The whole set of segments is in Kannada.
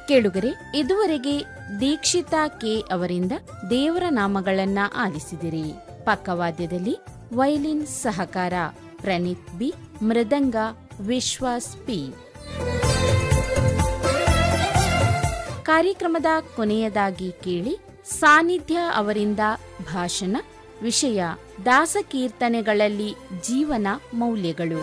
ಕೇಳುಗರೆ ಇದುವರೆಗೆ ದೀಕ್ಷಿತಾ ಕೆ ಅವರಿಂದ ದೇವರ ನಾಮಗಳನ್ನ ಆಲಿಸಿದಿರಿ ಪಕ್ಕವಾದ್ಯದಲ್ಲಿ ವೈಲಿನ್ ಸಹಕಾರ ಪ್ರಣೀತ್ ಬಿ ಮೃದಂಗ ವಿಶ್ವಾಸ್ ಪಿ ಕಾರ್ಯಕ್ರಮದ ಕೊನೆಯದಾಗಿ ಕೇಳಿ ಸಾನ್ನಿಧ್ಯ ಅವರಿಂದ ಭಾಷಣ ವಿಷಯ ದಾಸಕೀರ್ತನೆಗಳಲ್ಲಿ ಜೀವನ ಮೌಲ್ಯಗಳು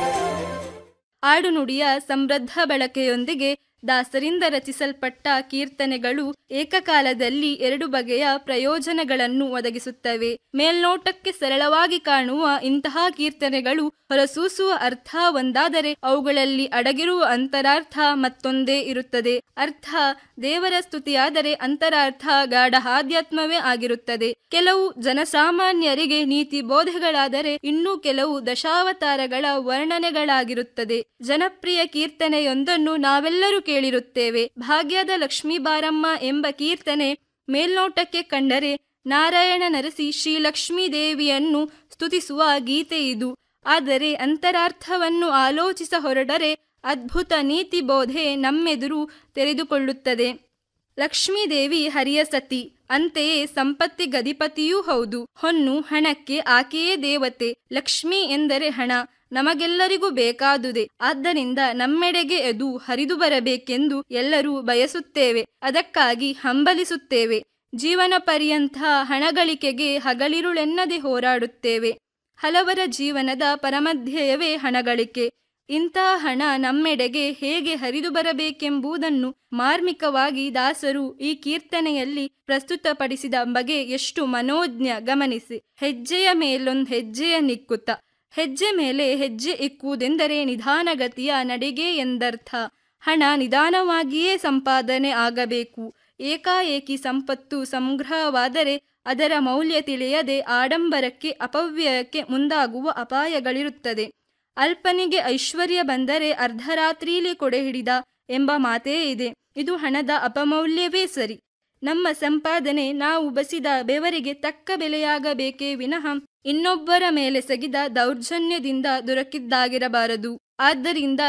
ಆಡುನುಡಿಯ ಸಮೃದ್ಧ ಬಳಕೆಯೊಂದಿಗೆ ದಾಸರಿಂದ ರಚಿಸಲ್ಪಟ್ಟ ಕೀರ್ತನೆಗಳು ಏಕಕಾಲದಲ್ಲಿ ಎರಡು ಬಗೆಯ ಪ್ರಯೋಜನಗಳನ್ನು ಒದಗಿಸುತ್ತವೆ ಮೇಲ್ನೋಟಕ್ಕೆ ಸರಳವಾಗಿ ಕಾಣುವ ಇಂತಹ ಕೀರ್ತನೆಗಳು ಹೊರಸೂಸುವ ಅರ್ಥ ಒಂದಾದರೆ ಅವುಗಳಲ್ಲಿ ಅಡಗಿರುವ ಅಂತರಾರ್ಥ ಮತ್ತೊಂದೇ ಇರುತ್ತದೆ ಅರ್ಥ ದೇವರ ಸ್ತುತಿಯಾದರೆ ಅಂತರಾರ್ಥ ಗಾಢ ಆಧ್ಯಾತ್ಮವೇ ಆಗಿರುತ್ತದೆ ಕೆಲವು ಜನಸಾಮಾನ್ಯರಿಗೆ ನೀತಿ ಬೋಧೆಗಳಾದರೆ ಇನ್ನೂ ಕೆಲವು ದಶಾವತಾರಗಳ ವರ್ಣನೆಗಳಾಗಿರುತ್ತದೆ ಜನಪ್ರಿಯ ಕೀರ್ತನೆಯೊಂದನ್ನು ನಾವೆಲ್ಲರೂ ಕೇಳಿರುತ್ತೇವೆ ಭಾಗ್ಯದ ಲಕ್ಷ್ಮೀ ಬಾರಮ್ಮ ಎಂಬ ಕೀರ್ತನೆ ಮೇಲ್ನೋಟಕ್ಕೆ ಕಂಡರೆ ನಾರಾಯಣ ನರಸಿ ಶ್ರೀ ಲಕ್ಷ್ಮೀ ದೇವಿಯನ್ನು ಸ್ತುತಿಸುವ ಗೀತೆ ಇದು ಆದರೆ ಅಂತರಾರ್ಥವನ್ನು ಆಲೋಚಿಸ ಹೊರಡರೆ ಅದ್ಭುತ ನೀತಿ ಬೋಧೆ ನಮ್ಮೆದುರು ತೆರೆದುಕೊಳ್ಳುತ್ತದೆ ಲಕ್ಷ್ಮೀದೇವಿ ಹರಿಯ ಸತಿ ಅಂತೆಯೇ ಸಂಪತ್ತಿ ಗದಿಪತಿಯೂ ಹೌದು ಹೊನ್ನು ಹಣಕ್ಕೆ ಆಕೆಯೇ ದೇವತೆ ಲಕ್ಷ್ಮಿ ಎಂದರೆ ಹಣ ನಮಗೆಲ್ಲರಿಗೂ ಬೇಕಾದುದೆ ಆದ್ದರಿಂದ ನಮ್ಮೆಡೆಗೆ ಅದು ಹರಿದು ಬರಬೇಕೆಂದು ಎಲ್ಲರೂ ಬಯಸುತ್ತೇವೆ ಅದಕ್ಕಾಗಿ ಹಂಬಲಿಸುತ್ತೇವೆ ಜೀವನ ಪರ್ಯಂತ ಹಣಗಳಿಕೆಗೆ ಹಗಲಿರುಳೆನ್ನದೆ ಹೋರಾಡುತ್ತೇವೆ ಹಲವರ ಜೀವನದ ಪರಮಧ್ಯಯವೇ ಹಣಗಳಿಕೆ ಇಂತಹ ಹಣ ನಮ್ಮೆಡೆಗೆ ಹೇಗೆ ಹರಿದು ಬರಬೇಕೆಂಬುದನ್ನು ಮಾರ್ಮಿಕವಾಗಿ ದಾಸರು ಈ ಕೀರ್ತನೆಯಲ್ಲಿ ಪ್ರಸ್ತುತಪಡಿಸಿದ ಬಗೆ ಎಷ್ಟು ಮನೋಜ್ಞ ಗಮನಿಸಿ ಹೆಜ್ಜೆಯ ಮೇಲೊಂದು ಹೆಜ್ಜೆಯ ನಿಕ್ಕುತ್ತ ಹೆಜ್ಜೆ ಮೇಲೆ ಹೆಜ್ಜೆ ಇಕ್ಕುವುದೆಂದರೆ ನಿಧಾನಗತಿಯ ನಡಿಗೆ ಎಂದರ್ಥ ಹಣ ನಿಧಾನವಾಗಿಯೇ ಸಂಪಾದನೆ ಆಗಬೇಕು ಏಕಾಏಕಿ ಸಂಪತ್ತು ಸಂಗ್ರಹವಾದರೆ ಅದರ ಮೌಲ್ಯ ತಿಳಿಯದೆ ಆಡಂಬರಕ್ಕೆ ಅಪವ್ಯಯಕ್ಕೆ ಮುಂದಾಗುವ ಅಪಾಯಗಳಿರುತ್ತದೆ ಅಲ್ಪನಿಗೆ ಐಶ್ವರ್ಯ ಬಂದರೆ ಅರ್ಧರಾತ್ರಿಲಿ ಕೊಡೆ ಹಿಡಿದ ಎಂಬ ಮಾತೇ ಇದೆ ಇದು ಹಣದ ಅಪಮೌಲ್ಯವೇ ಸರಿ ನಮ್ಮ ಸಂಪಾದನೆ ನಾವು ಬಸಿದ ಬೆವರಿಗೆ ತಕ್ಕ ಬೆಲೆಯಾಗಬೇಕೇ ವಿನಃ ಇನ್ನೊಬ್ಬರ ಮೇಲೆ ಸಗಿದ ದೌರ್ಜನ್ಯದಿಂದ ದೊರಕಿದ್ದಾಗಿರಬಾರದು ಆದ್ದರಿಂದ